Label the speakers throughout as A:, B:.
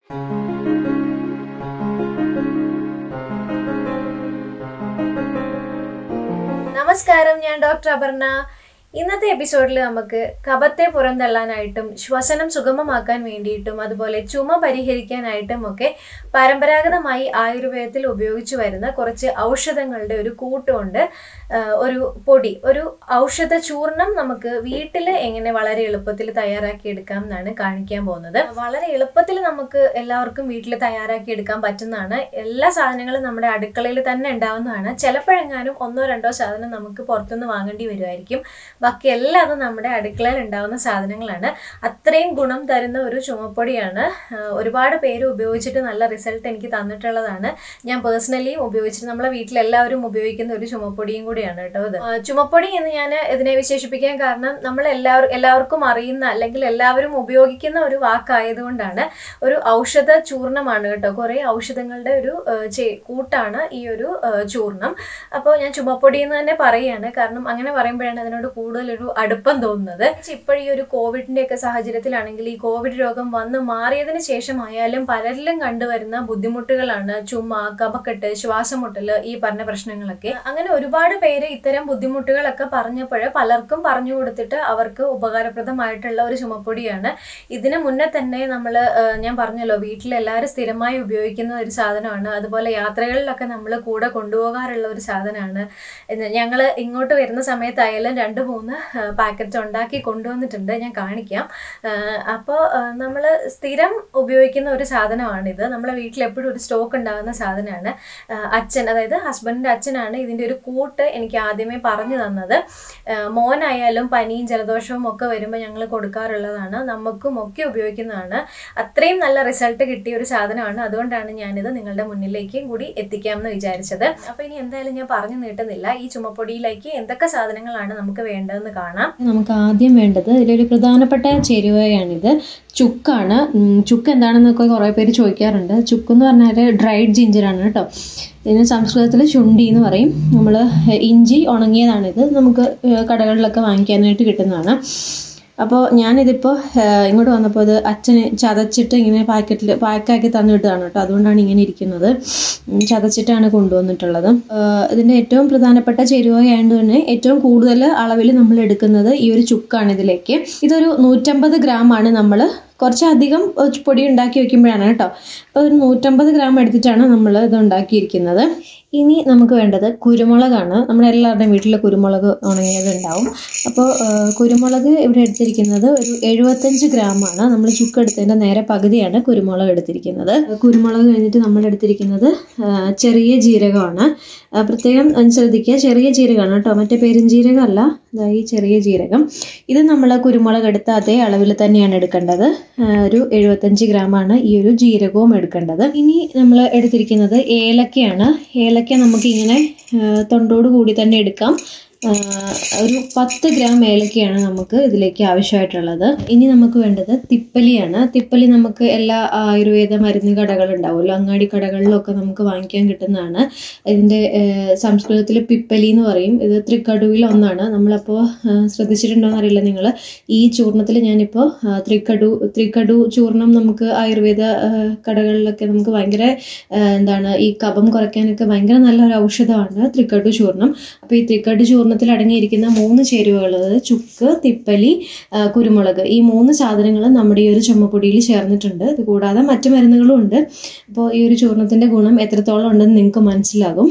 A: നമസ്കാരം ഞാൻ ഡോക്ടർ അപർണ ഇന്നത്തെ എപ്പിസോഡിൽ നമുക്ക് കഫത്തെ പുറന്തള്ളാനായിട്ടും ശ്വസനം സുഗമമാക്കാൻ വേണ്ടിയിട്ടും അതുപോലെ ചുമ പരിഹരിക്കാനായിട്ടും ഒക്കെ പരമ്പരാഗതമായി ആയുർവേദത്തിൽ ഉപയോഗിച്ചു വരുന്ന കുറച്ച് ഔഷധങ്ങളുടെ ഒരു കൂട്ടുമുണ്ട് ആഹ് ഒരു പൊടി ഒരു ഔഷധ ചൂർണം നമുക്ക് വീട്ടിൽ എങ്ങനെ വളരെ എളുപ്പത്തിൽ തയ്യാറാക്കി എടുക്കാം എന്നാണ് കാണിക്കാൻ പോകുന്നത് വളരെ എളുപ്പത്തിൽ നമുക്ക് എല്ലാവർക്കും വീട്ടിൽ തയ്യാറാക്കി എടുക്കാൻ പറ്റുന്നതാണ് എല്ലാ സാധനങ്ങളും നമ്മുടെ അടുക്കളയിൽ തന്നെ ഉണ്ടാവുന്നതാണ് ചിലപ്പോഴെങ്ങാനും ഒന്നോ രണ്ടോ സാധനം നമുക്ക് പുറത്തുനിന്ന് വാങ്ങേണ്ടി വരുമായിരിക്കും ബാക്കി എല്ലാം അത് നമ്മുടെ അടുക്കളയിൽ ഉണ്ടാവുന്ന സാധനങ്ങളാണ് അത്രയും ഗുണം തരുന്ന ഒരു ചുമപ്പൊടിയാണ് ആഹ് ഒരുപാട് പേര് ഉപയോഗിച്ചിട്ട് നല്ല റിസൾട്ട് എനിക്ക് തന്നിട്ടുള്ളതാണ് ഞാൻ പേഴ്സണലി ഉപയോഗിച്ചിട്ട് നമ്മളെ വീട്ടിലെല്ലാവരും ഉപയോഗിക്കുന്ന ഒരു ചുമപ്പൊടിയും കൂടിയാണ് കേട്ടോ ഇത് ആഹ് ചുമപ്പൊടി എന്ന് ഞാൻ ഇതിനെ വിശേഷിപ്പിക്കാൻ കാരണം നമ്മൾ എല്ലാവരും എല്ലാവർക്കും അറിയുന്ന അല്ലെങ്കിൽ എല്ലാവരും ഉപയോഗിക്കുന്ന ഒരു വാക്കായതുകൊണ്ടാണ് ഒരു ഔഷധ ചൂർണമാണ് കേട്ടോ കുറേ ഔഷധങ്ങളുടെ ഒരു ആഹ് ചേ- കൂട്ടാണ് ഈ ഒരു ആഹ് ചൂർണം അപ്പോൾ ഞാൻ ചുമപ്പൊടി എന്ന് തന്നെ പറയുകയാണ് കാരണം അങ്ങനെ പറയുമ്പോഴാണ് അതിനോട് കൂടുതലൊരു അടുപ്പം തോന്നുന്നത് ഇപ്പോൾ ഈ ഒരു കോവിഡിന്റെ ഒക്കെ സാഹചര്യത്തിലാണെങ്കിൽ ഈ കോവിഡ് രോഗം വന്ന് മാറിയതിന് ശേഷമായാലും പലരിലും കണ്ടുവരുന്ന ബുദ്ധിമുട്ടുകളാണ് ചുമ കഫക്കെട്ട് ശ്വാസമുട്ടല് ഈ പറഞ്ഞ പ്രശ്നങ്ങളൊക്കെ അങ്ങനെ ഒരുപാട് പേര് ഇത്തരം ബുദ്ധിമുട്ടുകളൊക്കെ പറഞ്ഞപ്പോൾ പലർക്കും പറഞ്ഞു കൊടുത്തിട്ട് അവർക്ക് ഉപകാരപ്രദമായിട്ടുള്ള ഒരു ചുമപ്പൊടിയാണ് ഇതിന് മുന്നേ തന്നെ നമ്മൾ ഞാൻ പറഞ്ഞല്ലോ വീട്ടിൽ എല്ലാവരും സ്ഥിരമായി ഉപയോഗിക്കുന്ന ഒരു സാധനമാണ് അതുപോലെ യാത്രകളിലൊക്കെ നമ്മൾ കൂടെ കൊണ്ടുപോകാറുള്ള ഒരു സാധനമാണ് ഞങ്ങൾ ഇങ്ങോട്ട് വരുന്ന സമയത്തായാലും രണ്ട് മൂന്ന് പാക്കറ്റ് ഉണ്ടാക്കി കൊണ്ടുവന്നിട്ടുണ്ട് ഞാൻ കാണിക്കാം അപ്പോൾ നമ്മൾ സ്ഥിരം ഉപയോഗിക്കുന്ന ഒരു സാധനമാണിത് നമ്മളെ വീട്ടിൽ എപ്പോഴും ഒരു സ്റ്റോക്ക് ഉണ്ടാകുന്ന സാധനമാണ് ആ, അച്ഛൻ അതായത് ഹസ്ബൻഡിൻ്റെ അച്ഛനാണ് ഇതിൻ്റെ ഒരു കൂട്ട് എനിക്ക് ആദ്യമേ പറഞ്ഞു തന്നത് ആ, മോനായാലും പനിയും ജലദോഷവും ഒക്കെ വരുമ്പോൾ ഞങ്ങൾ കൊടുക്കാറുള്ളതാണ് നമുക്കും ഒക്കെ ഉപയോഗിക്കുന്നതാണ് അത്രയും നല്ല റിസൾട്ട് കിട്ടിയ ഒരു സാധനമാണ് അതുകൊണ്ടാണ് ഞാനിത് നിങ്ങളുടെ മുന്നിലേക്കും കൂടി എത്തിക്കാമെന്ന് വിചാരിച്ചത് അപ്പോൾ ഇനി എന്തായാലും ഞാൻ പറഞ്ഞു നീട്ടുന്നില്ല ഈ ചുമപ്പൊടിയിലേക്ക് എന്തൊക്കെ സാധനങ്ങളാണ് നമുക്ക് വേണ്ടതെന്ന് കാണാം
B: നമുക്ക് ആദ്യം വേണ്ടത് ഇതിലൊരു പ്രധാനപ്പെട്ട ചേരുവയാണിത് ചുക്കാണ് ഉം, ചുക്ക് എന്താണെന്നൊക്കെ കുറേ പേര് ചോദിക്കാറുണ്ട് ചുക്ക് എന്ന് പറഞ്ഞാൽ ഡ്രൈഡ് ജിഞ്ചറാണ് കേട്ടോ ഇതിന് സംസ്കൃതത്തിൽ ചുണ്ടി എന്ന് പറയും നമ്മൾ ഇഞ്ചി ഉണങ്ങിയതാണിത് നമുക്ക് ഏഹ്, കടകളിലൊക്കെ വാങ്ങിക്കാനായിട്ട് കിട്ടുന്നതാണ് അപ്പോൾ ഞാനിതിപ്പോൾ ഏഹ്, ഇങ്ങോട്ട് വന്നപ്പോൾ ഇത് അച്ഛന് ചതച്ചിട്ട് ഇങ്ങനെ പാക്കറ്റിൽ പാക്കാക്കി തന്നു വിട്ടതാണ് കേട്ടോ അതുകൊണ്ടാണ് ഇങ്ങനെ ഇരിക്കുന്നത് ഉം, ചതച്ചിട്ടാണ് കൊണ്ടുവന്നിട്ടുള്ളത് ഏഹ്, ഇതിൻ്റെ ഏറ്റവും പ്രധാനപ്പെട്ട ചേരുവയായതുകൊണ്ട് തന്നെ ഏറ്റവും കൂടുതൽ അളവിൽ നമ്മൾ എടുക്കുന്നത് ഈ ഒരു ചുക്കാണ് ഇതിലേക്ക് ഇതൊരു നൂറ്റമ്പത് ഗ്രാം ആണ് നമ്മൾ കുറച്ചധികം ഏഹ്, പൊടി ഉണ്ടാക്കി വെക്കുമ്പോഴാണ് കേട്ടോ അപ്പോൾ ഒരു നൂറ്റമ്പത് ഗ്രാം എടുത്തിട്ടാണ് നമ്മൾ ഇത് ഉണ്ടാക്കിയിരിക്കുന്നത് ഇനി നമുക്ക് വേണ്ടത് കുരുമുളകാണ് നമ്മുടെ എല്ലാവരുടെയും വീട്ടിൽ കുരുമുളക് ഉണങ്ങിയത് ഉണ്ടാവും അപ്പോൾ ഏഹ്, കുരുമുളക് ഇവിടെ എടുത്തിരിക്കുന്നത് ഒരു എഴുപത്തഞ്ച് ഗ്രാമാണ് നമ്മൾ ചുക്ക് എടുത്തതിൻ്റെ നേരെ പകുതിയാണ് കുരുമുളക് എടുത്തിരിക്കുന്നത് കുരുമുളക് കഴിഞ്ഞിട്ട് നമ്മൾ എടുത്തിരിക്കുന്നത് ഏഹ്, ചെറിയ ജീരകമാണ് ആ, പ്രത്യേകം ശ്രദ്ധിക്കുക ചെറിയ ജീരകമാണ് കേട്ടോ മറ്റേ പെരുംജീരകമല്ല ഇതാ ഈ ചെറിയ ജീരകം ഇത് നമ്മൾ കുരുമുളക് എടുത്ത അതേ അളവിൽ തന്നെയാണ് എടുക്കേണ്ടത് ആ, ഒരു എഴുപത്തഞ്ച് ഗ്രാമാണ് ഈ ഒരു ജീരകവും എടുക്കേണ്ടത് ഇനി നമ്മൾ എടുത്തിരിക്കുന്നത് ഏലക്കയാണ് ഏലക്ക നമുക്കിങ്ങനെ ആ, തൊണ്ടോട് കൂടി തന്നെ എടുക്കാം ആ, ഒരു പത്ത് ഗ്രാം ഏലക്കയാണ് നമുക്ക് ഇതിലേക്ക് ആവശ്യമായിട്ടുള്ളത് ഇനി നമുക്ക് വേണ്ടത് തിപ്പലിയാണ് തിപ്പലി നമുക്ക് എല്ലാ ആയുർവേദ മരുന്ന് കടകളുണ്ടാവുമല്ലോ അങ്ങാടി കടകളിലൊക്കെ നമുക്ക് വാങ്ങിക്കാൻ കിട്ടുന്നതാണ് ഇതിൻ്റെ സംസ്കൃതത്തിൽ പിപ്പലി എന്ന് പറയും ഇത് ത്രിക്കടുവിൽ ഒന്നാണ് നമ്മളപ്പോൾ ശ്രദ്ധിച്ചിട്ടുണ്ടോ എന്നറിയില്ല നിങ്ങൾ ഈ ചൂർണത്തിൽ ഞാനിപ്പോൾ ആ, ത്രിക്കടു ത്രിക്കടു ചൂർണം നമുക്ക് ആയുർവേദ ആ, കടകളിലൊക്കെ നമുക്ക് ഭയങ്കര ആ, എന്താണ് ഈ കഫം കുറയ്ക്കാനൊക്കെ ഭയങ്കര നല്ല ഒരു ഔഷധമാണ് ത്രിക്കടു ചൂർണം അപ്പോൾ ഈ ത്രിക്കടു ചൂർണത്തിൽ അടങ്ങിയിരിക്കുന്ന മൂന്ന് ചേരുവകൾ അതായത് ചുക്ക് തിപ്പലി ആ, കുരുമുളക് ഈ മൂന്ന് സാധനങ്ങൾ നമ്മുടെ ഈ ഒരു ചുമപ്പൊടിയിൽ ചേർന്നിട്ടുണ്ട് ഇത് കൂടാതെ മറ്റു മരുന്നുകളും ഉണ്ട് അപ്പോൾ ഈ ഒരു ചൂർണത്തിൻ്റെ ഗുണം എത്രത്തോളം ഉണ്ടെന്ന് നിങ്ങൾക്ക് മനസ്സിലാകും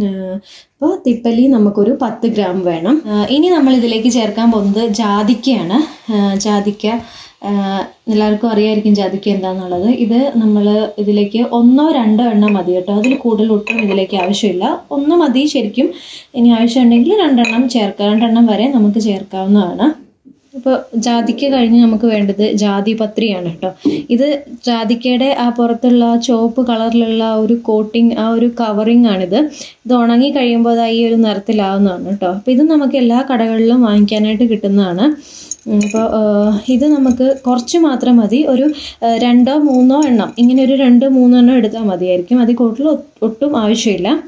B: അപ്പോൾ തിപ്പലി നമുക്കൊരു പത്ത് ഗ്രാം വേണം ആ, ഇനി നമ്മൾ ഇതിലേക്ക് ചേർക്കാൻ പോകുന്നത് ജാതിക്കയാണ് ആ, ജാതിക്ക ആ, എല്ലാവർക്കും അറിയായിരിക്കും ജാതിക്ക എന്താണെന്നുള്ളത് ഇത് നമ്മൾ ഇതിലേക്ക് ഒന്നോ രണ്ടോ എണ്ണം മതി കേട്ടോ അതിൽ കൂടുതൽ ഒട്ടും ഇതിലേക്ക് ആവശ്യമില്ല ഒന്ന് മതി ശരിക്കും ഇനി ആവശ്യമുണ്ടെങ്കിൽ രണ്ടെണ്ണം ചേർക്കാം രണ്ടെണ്ണം വരെ നമുക്ക് ചേർക്കാവുന്നതാണ് ഇപ്പോൾ ജാതിക്ക കഴിഞ്ഞ് നമുക്ക് വേണ്ടത് ജാതിപത്രിയാണ് കേട്ടോ ഇത് ജാതിക്കയുടെ ആ പുറത്തുള്ള ആ ചുവപ്പ് കളറിലുള്ള ആ ഒരു കോട്ടിങ് ആ ഒരു കവറിങ് ആണിത് ഇത് ഉണങ്ങി കഴിയുമ്പോൾ അത് ഈ ഒരു നിറത്തിലാവുന്നതാണ് കേട്ടോ അപ്പോൾ ഇത് നമുക്ക് എല്ലാ കടകളിലും വാങ്ങിക്കാനായിട്ട് കിട്ടുന്നതാണ് അപ്പോൾ ഇത് നമുക്ക് കുറച്ച് മാത്രം മതി ഒരു ആ, രണ്ടോ മൂന്നോ എണ്ണം ഇങ്ങനെ ഒരു രണ്ട് മൂന്നോ എണ്ണം എടുത്താൽ മതിയായിരിക്കും അതിൽ കൂടുതൽ ഒട്ടും ആവശ്യമില്ല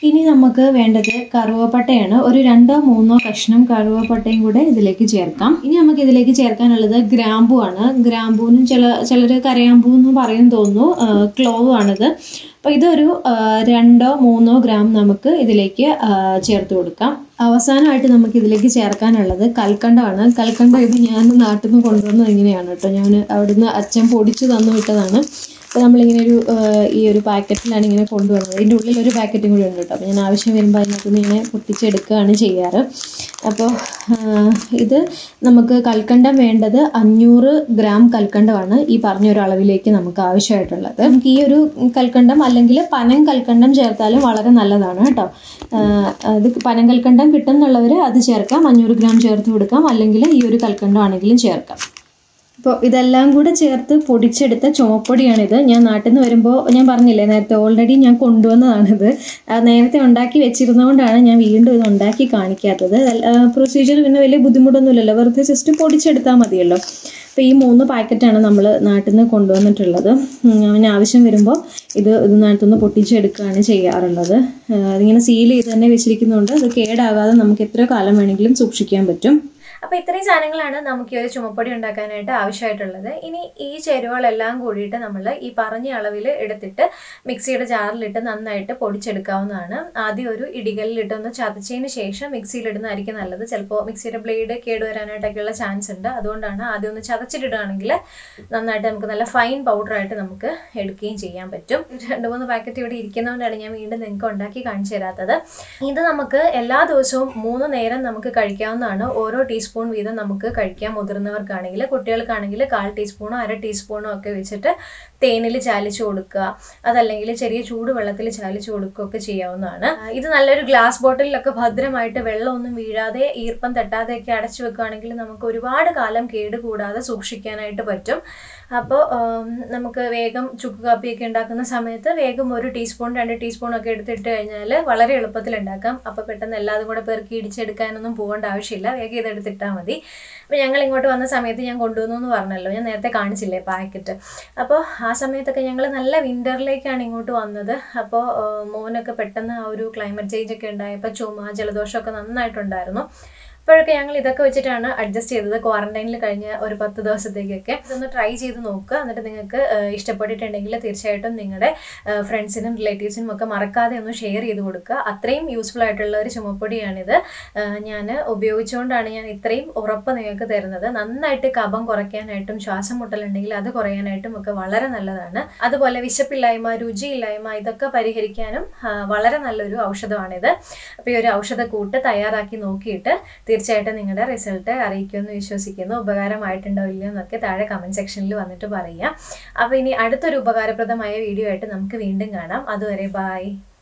B: ഇനി നമുക്ക് വേണ്ടത് കറുവപ്പട്ടയാണ് ഒരു രണ്ടോ മൂന്നോ കഷ്ണം കറുവപ്പട്ടയും കൂടെ ഇതിലേക്ക് ചേർക്കാം ഇനി നമുക്ക് ഇതിലേക്ക് ചേർക്കാനുള്ളത് ഗ്രാമ്പു ആണ് ഗ്രാമ്പൂവിന് ചില ചിലർ കരയാമ്പൂ എന്ന് പറയും തോന്നുന്നു ക്ലോവ് ആണിത് അപ്പോൾ ഇതൊരു ആ, രണ്ടോ മൂന്നോ ഗ്രാം നമുക്ക് ഇതിലേക്ക് ആ, ചേർത്ത് കൊടുക്കാം അവസാനമായിട്ട് നമുക്ക് ഇതിലേക്ക് ചേർക്കാനുള്ളത് കൽക്കണ്ടമാണ് കൽക്കണ്ടം ഇത് ഞാൻ നാട്ടിൽ നിന്ന് കൊണ്ടുവന്നത് ഇങ്ങനെയാണ് കേട്ടോ ഞാൻ അവിടുന്ന് അച്ഛൻ പൊടിച്ചു തന്നു വിട്ടതാണ് അപ്പോൾ നമ്മളിങ്ങനെ ഒരു ആ, ഈ ഒരു പാക്കറ്റിലാണ് ഇങ്ങനെ കൊണ്ടുവന്നത് ഇതിൻ്റെ ഉള്ളിൽ ഒരു പാക്കറ്റും കൂടി ഉണ്ട് കേട്ടോ അപ്പോൾ ഞാൻ ആവശ്യം വരുമ്പോൾ അതിനകത്ത് നിന്ന് ഇങ്ങനെ പൊട്ടിച്ചെടുക്കുകയാണ് ചെയ്യാറ് അപ്പോൾ ആ, ഇത് നമുക്ക് കൽക്കണ്ടം വേണ്ടത് അഞ്ഞൂറ് ഗ്രാം കൽക്കണ്ടമാണ് ഈ പറഞ്ഞ ഒരു അളവിലേക്ക് നമുക്ക് ആവശ്യമായിട്ടുള്ളത് നമുക്ക് ഈ ഒരു കൽക്കണ്ടം അല്ലെങ്കിൽ പനം കൽക്കണ്ടം ചേർത്താലും വളരെ നല്ലതാണ് കേട്ടോ ആ, അത് പനം കൽക്കണ്ടം കിട്ടുന്നുള്ളവർ അത് ചേർക്കാം അഞ്ഞൂറ് ഗ്രാം ചേർത്ത് കൊടുക്കാം അല്ലെങ്കിൽ ഈ ഒരു കൽക്കണ്ടം ആണെങ്കിലും ചേർക്കാം അപ്പോൾ ഇതെല്ലാം കൂടെ ചേർത്ത് പൊടിച്ചെടുത്ത ചുമപ്പൊടിയാണിത് ഞാൻ നാട്ടിൽ നിന്ന് വരുമ്പോൾ ഞാൻ പറഞ്ഞില്ലേ നേരത്തെ ഓൾറെഡി ഞാൻ കൊണ്ടുവന്നതാണിത് ആ, നേരത്തെ ഉണ്ടാക്കി വെച്ചിരുന്നതുകൊണ്ടാണ് ഞാൻ വീണ്ടും ഇത് ഉണ്ടാക്കി കാണിക്കാത്തത് പ്രൊസീജിയർ പിന്നെ വലിയ ബുദ്ധിമുട്ടൊന്നുമില്ലല്ലോ വെറുതെ ജസ്റ്റ് പൊടിച്ചെടുത്താൽ മതിയല്ലോ അപ്പോൾ ഈ മൂന്ന് പാക്കറ്റാണ് നമ്മൾ നാട്ടിൽ നിന്ന് കൊണ്ടുവന്നിട്ടുള്ളത് ഉം, അവന് ആവശ്യം വരുമ്പോൾ ഇത് ഇത് നാട്ടിൽ നിന്ന് പൊട്ടിച്ചെടുക്കുകയാണ് ചെയ്യാറുള്ളത് ആ, അതിങ്ങനെ സീൽ ചെയ്ത് തന്നെ വെച്ചിരിക്കുന്നതുകൊണ്ട് അത് കേടാകാതെ നമുക്ക് എത്ര കാലം വേണമെങ്കിലും സൂക്ഷിക്കാൻ പറ്റും
A: അപ്പോൾ ഇത്രയും സാധനങ്ങളാണ് നമുക്ക് ഈ ഒരു ചുമപ്പൊടി ഉണ്ടാക്കാനായിട്ട് ആവശ്യമായിട്ടുള്ളത് ഇനി ഈ ചേരുവകളെല്ലാം കൂടിയിട്ട് നമ്മൾ ഈ പറഞ്ഞ അളവിൽ എടുത്തിട്ട് മിക്സിയുടെ ജാറിലിട്ട് നന്നായിട്ട് പൊടിച്ചെടുക്കാവുന്നതാണ് ആദ്യം ഒരു ഇടികല്ലിലിട്ട് ഒന്ന് ചതച്ചതിന് ശേഷം മിക്സിയിലിടുന്നതായിരിക്കും നല്ലത് ചിലപ്പോൾ മിക്സിയുടെ ബ്ലേഡ് കേടുവരാനായിട്ടൊക്കെയുള്ള ചാൻസ് ഉണ്ട് അതുകൊണ്ടാണ് ആദ്യം ഒന്ന് ചതച്ചിട്ടിടുകയാണെങ്കിൽ നന്നായിട്ട് നമുക്ക് നല്ല ഫൈൻ പൗഡറായിട്ട് നമുക്ക് എടുക്കുകയും ചെയ്യാൻ പറ്റും രണ്ട് മൂന്ന് പാക്കറ്റ് ഇവിടെ ഇരിക്കുന്നതുകൊണ്ടാണ് ഞാൻ വീണ്ടും നിങ്ങൾക്ക് ഉണ്ടാക്കി കാണിച്ചു തരാത്തത് ഇത് നമുക്ക് എല്ലാ ദിവസവും മൂന്ന് നേരം നമുക്ക് കഴിക്കാവുന്നതാണ് ഓരോ ടീസ്പൂൺ വീതം നമുക്ക് കഴിക്കാം മുതിർന്നവർക്കാണെങ്കിൽ കുട്ടികൾക്കാണെങ്കിൽ കാൽ ടീസ്പൂണോ അര ടീസ്പൂണോ ഒക്കെ വെച്ചിട്ട് തേനിൽ ചാലിച്ചു കൊടുക്കുക അതല്ലെങ്കിൽ ചെറിയ ചൂടുവെള്ളത്തിൽ ചാലിച്ചു കൊടുക്കുകയൊക്കെ ചെയ്യാവുന്നതാണ് ആ, ഇത് നല്ലൊരു ഗ്ലാസ് ബോട്ടിലൊക്കെ ഭദ്രമായിട്ട് വെള്ളമൊന്നും വീഴാതെ ഈർപ്പം തട്ടാതെയൊക്കെ അടച്ചു വെക്കുകയാണെങ്കിൽ നമുക്ക് ഒരുപാട് കാലം കേട് കൂടാതെ സൂക്ഷിക്കാനായിട്ട് പറ്റും അപ്പോൾ നമുക്ക് വേഗം ചുക്ക് കാപ്പിയൊക്കെ ഉണ്ടാക്കുന്ന സമയത്ത് വേഗം ഒരു ടീസ്പൂൺ രണ്ട് ടീസ്പൂൺ ഒക്കെ എടുത്തിട്ട് കഴിഞ്ഞാൽ വളരെ എളുപ്പത്തിൽ ഉണ്ടാക്കാം അപ്പോൾ പെട്ടെന്ന് എല്ലാതും കൂടെ പെറുക്കി ഇടിച്ചെടുക്കാനൊന്നും പോകേണ്ട ആവശ്യമില്ല വേഗം ഇതെടുത്തിട്ടാൽ മതി അപ്പോൾ ഞങ്ങൾ ഇങ്ങോട്ട് വന്ന സമയത്ത് ഞാൻ കൊണ്ടുവന്നു എന്ന് പറഞ്ഞല്ലോ ഞാൻ നേരത്തെ കാണിച്ചില്ലേ പാക്കറ്റ് അപ്പോൾ ആ സമയത്തൊക്കെ ഞങ്ങൾ നല്ല വിൻ്ററിലേക്കാണ് ഇങ്ങോട്ട് വന്നത് അപ്പോൾ മോനൊക്കെ പെട്ടെന്ന് ആ ഒരു ക്ലൈമറ്റ് ചേഞ്ച് ഒക്കെ ഉണ്ടായപ്പോൾ ചുമ ജലദോഷമൊക്കെ നന്നായിട്ടുണ്ടായിരുന്നു അപ്പോഴൊക്കെ ഞങ്ങൾ ഇതൊക്കെ വെച്ചിട്ടാണ് അഡ്ജസ്റ്റ് ചെയ്തത് ക്വാറന്റൈനിൽ കഴിഞ്ഞ ഒരു പത്ത് ദിവസത്തേക്കൊക്കെ ഇതൊന്ന് ട്രൈ ചെയ്ത് നോക്കുക എന്നിട്ട് നിങ്ങൾക്ക് ഏഹ്, ഇഷ്ടപ്പെട്ടിട്ടുണ്ടെങ്കിൽ തീർച്ചയായിട്ടും നിങ്ങളുടെ ഫ്രണ്ട്സിനും റിലേറ്റീവ്സിനും ഒക്കെ മറക്കാതെ ഒന്ന് ഷെയർ ചെയ്ത് കൊടുക്കുക അത്രയും യൂസ്ഫുൾ ആയിട്ടുള്ള ഒരു ചുമപ്പൊടിയാണിത് ഞാൻ ഉപയോഗിച്ചുകൊണ്ടാണ് ഞാൻ ഇത്രയും ഉറപ്പ് നിങ്ങൾക്ക് തരുന്നത് നന്നായിട്ട് കഫം കുറയ്ക്കാനായിട്ടും ശ്വാസം മുട്ടലുണ്ടെങ്കിൽ അത് കുറയാനായിട്ടും ഒക്കെ വളരെ നല്ലതാണ് അതുപോലെ വിശപ്പില്ലായ്മ രുചിയില്ലായ്മ ഇതൊക്കെ പരിഹരിക്കാനും ആ, വളരെ നല്ലൊരു ഔഷധമാണിത് അപ്പോൾ ഈ ഒരു ഔഷധക്കൂട്ട് തയ്യാറാക്കി നോക്കിയിട്ട് തീർച്ചയായിട്ടും നിങ്ങളുടെ റിസൾട്ട് അറിയിക്കുമെന്ന് വിശ്വസിക്കുന്നു ഉപകാരമായിട്ടുണ്ടോ ഇല്ലയോ എന്നൊക്കെ താഴെ കമൻറ്റ് സെക്ഷനിൽ വന്നിട്ട് പറയാം അപ്പോൾ ഇനി അടുത്തൊരു ഉപകാരപ്രദമായ വീഡിയോ ആയിട്ട് നമുക്ക് വീണ്ടും കാണാം അതുവരെ ബായ്